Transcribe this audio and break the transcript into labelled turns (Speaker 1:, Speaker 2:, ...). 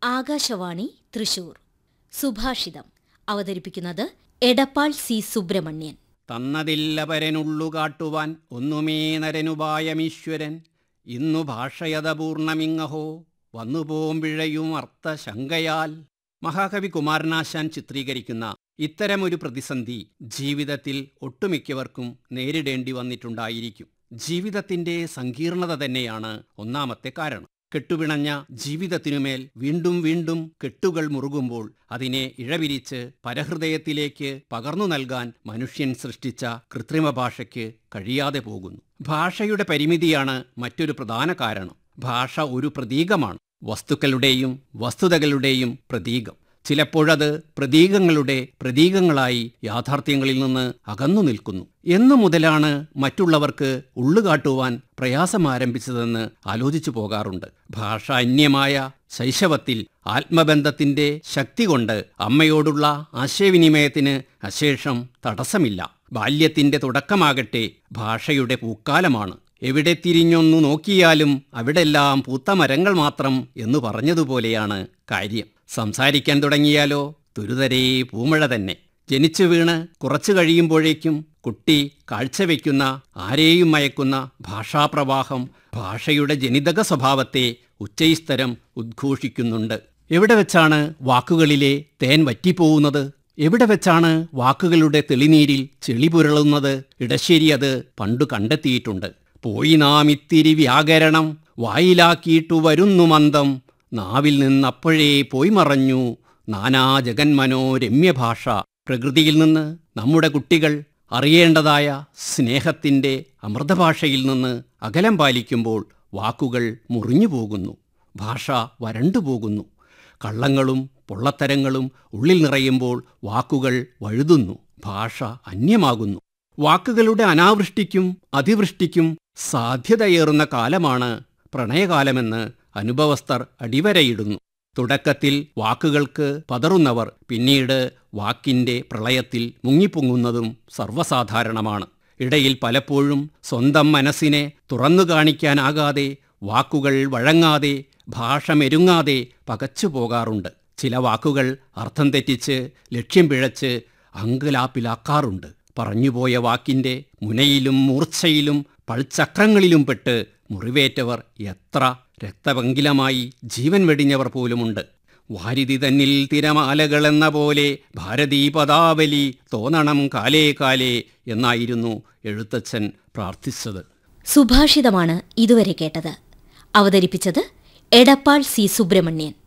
Speaker 1: ആകാശവാണി തൃശൂർ സുഭാഷിതം അവതരിപ്പിക്കുന്നത് എടപ്പാൾ സി സുബ്രഹ്മണ്യൻ
Speaker 2: തന്നതില്ല പരനുള്ളു കാട്ടുവാൻ ഒന്നുമേ നരനുപായമീശ്വരൻ ഇന്നു ഭാഷയത പൂർണ്ണമിങ്ങഹോ വന്നുപോം പിഴയും അർത്ഥശങ്കയാൽ മഹാകവി കുമാരനാശാൻ ചിത്രീകരിക്കുന്ന ഇത്തരമൊരു പ്രതിസന്ധി ജീവിതത്തിൽ ഒട്ടുമിക്കവർക്കും നേരിടേണ്ടി വന്നിട്ടുണ്ടായിരിക്കും ജീവിതത്തിന്റെ സങ്കീർണത തന്നെയാണ് ഒന്നാമത്തെ കാരണം കെട്ടുപിണഞ്ഞ ജീവിതത്തിനുമേൽ വീണ്ടും വീണ്ടും കെട്ടുകൾ മുറുകുമ്പോൾ അതിനെ ഇഴവിരിച്ച് പരഹൃദയത്തിലേക്ക് പകർന്നു നൽകാൻ മനുഷ്യൻ സൃഷ്ടിച്ച കൃത്രിമ ഭാഷയ്ക്ക് കഴിയാതെ പോകുന്നു ഭാഷയുടെ പരിമിതിയാണ് മറ്റൊരു പ്രധാന കാരണം ഭാഷ ഒരു പ്രതീകമാണ് വസ്തുക്കളുടെയും വസ്തുതകളുടെയും പ്രതീകം ചിലപ്പോഴത് പ്രതീകങ്ങളുടെ പ്രതീകങ്ങളായി യാഥാർത്ഥ്യങ്ങളിൽ നിന്ന് അകന്നു നിൽക്കുന്നു എന്നു മുതലാണ് മറ്റുള്ളവർക്ക് ഉള്ളുകാട്ടുവാൻ പ്രയാസം ആരംഭിച്ചതെന്ന് ആലോചിച്ചു പോകാറുണ്ട് ഭാഷ അന്യമായ ശൈശവത്തിൽ ആത്മബന്ധത്തിന്റെ ശക്തി കൊണ്ട് അമ്മയോടുള്ള ആശയവിനിമയത്തിന് അശേഷം തടസ്സമില്ല ബാല്യത്തിന്റെ തുടക്കമാകട്ടെ ഭാഷയുടെ പൂക്കാലമാണ് എവിടെ തിരിഞ്ഞൊന്നു നോക്കിയാലും അവിടെല്ലാം പൂത്ത മരങ്ങൾ മാത്രം എന്നു പറഞ്ഞതുപോലെയാണ് കാര്യം സംസാരിക്കാൻ തുടങ്ങിയാലോ തുരുതരേ പൂമഴ തന്നെ ജനിച്ചു വീണ് കുറച്ചു കഴിയുമ്പോഴേക്കും കുട്ടി കാഴ്ചവെക്കുന്ന ആരെയും മയക്കുന്ന ഭാഷാപ്രവാഹം ഭാഷയുടെ ജനിതക സ്വഭാവത്തെ ഉച്ചൈസ്തരം ഉദ്ഘോഷിക്കുന്നുണ്ട് എവിടെ വെച്ചാണ് വാക്കുകളിലെ തേൻ വറ്റിപ്പോകുന്നത് എവിടെ വെച്ചാണ് വാക്കുകളുടെ തെളിനീരിൽ ചെളി പുരളുന്നത് ഇടശ്ശേരി അത് പണ്ടു കണ്ടെത്തിയിട്ടുണ്ട് പോയി നാം ഇത്തിരി വ്യാകരണം വായിലാക്കിയിട്ടു വരുന്നു മന്ദം നാവിൽ നിന്നപ്പോഴേ പോയി മറഞ്ഞു നാനാ ജഗന്മനോ രമ്യഭാഷ പ്രകൃതിയിൽ നിന്ന് നമ്മുടെ കുട്ടികൾ അറിയേണ്ടതായ സ്നേഹത്തിൻ്റെ അമൃതഭാഷയിൽ നിന്ന് അകലം പാലിക്കുമ്പോൾ വാക്കുകൾ മുറിഞ്ഞു പോകുന്നു ഭാഷ വരണ്ടുപോകുന്നു കള്ളങ്ങളും പൊള്ളത്തരങ്ങളും ഉള്ളിൽ നിറയുമ്പോൾ വാക്കുകൾ വഴുതുന്നു ഭാഷ അന്യമാകുന്നു വാക്കുകളുടെ അനാവൃഷ്ടിക്കും അതിവൃഷ്ടിക്കും സാധ്യതയേറുന്ന കാലമാണ് പ്രണയകാലമെന്ന് അനുഭവസ്ഥർ അടിവരയിടുന്നു തുടക്കത്തിൽ വാക്കുകൾക്ക് പതറുന്നവർ പിന്നീട് വാക്കിന്റെ പ്രളയത്തിൽ മുങ്ങിപ്പൊങ്ങുന്നതും സർവ്വസാധാരണമാണ് ഇടയിൽ പലപ്പോഴും സ്വന്തം മനസ്സിനെ തുറന്നു കാണിക്കാനാകാതെ വാക്കുകൾ വഴങ്ങാതെ ഭാഷ മെരുങ്ങാതെ പകച്ചു പോകാറുണ്ട് ചില വാക്കുകൾ അർത്ഥം തെറ്റിച്ച് ലക്ഷ്യം പിഴച്ച് അങ്കലാപ്പിലാക്കാറുണ്ട് പറഞ്ഞുപോയ വാക്കിന്റെ മുനയിലും മൂർച്ചയിലും പൾചക്രങ്ങളിലും പെട്ട് മുറിവേറ്റവർ എത്ര രക്തപങ്കിലമായി ജീവൻ വെടിഞ്ഞവർ പോലുമുണ്ട് വാരിധി തന്നിൽ തിരമാലകളെന്ന പോലെ ഭാരതീ പദാവലി തോന്നണം കാലേ കാലേ എന്നായിരുന്നു എഴുത്തച്ഛൻ പ്രാർത്ഥിച്ചത്
Speaker 1: സുഭാഷിതമാണ് ഇതുവരെ കേട്ടത് അവതരിപ്പിച്ചത് എടപ്പാൾ സി സുബ്രഹ്മണ്യൻ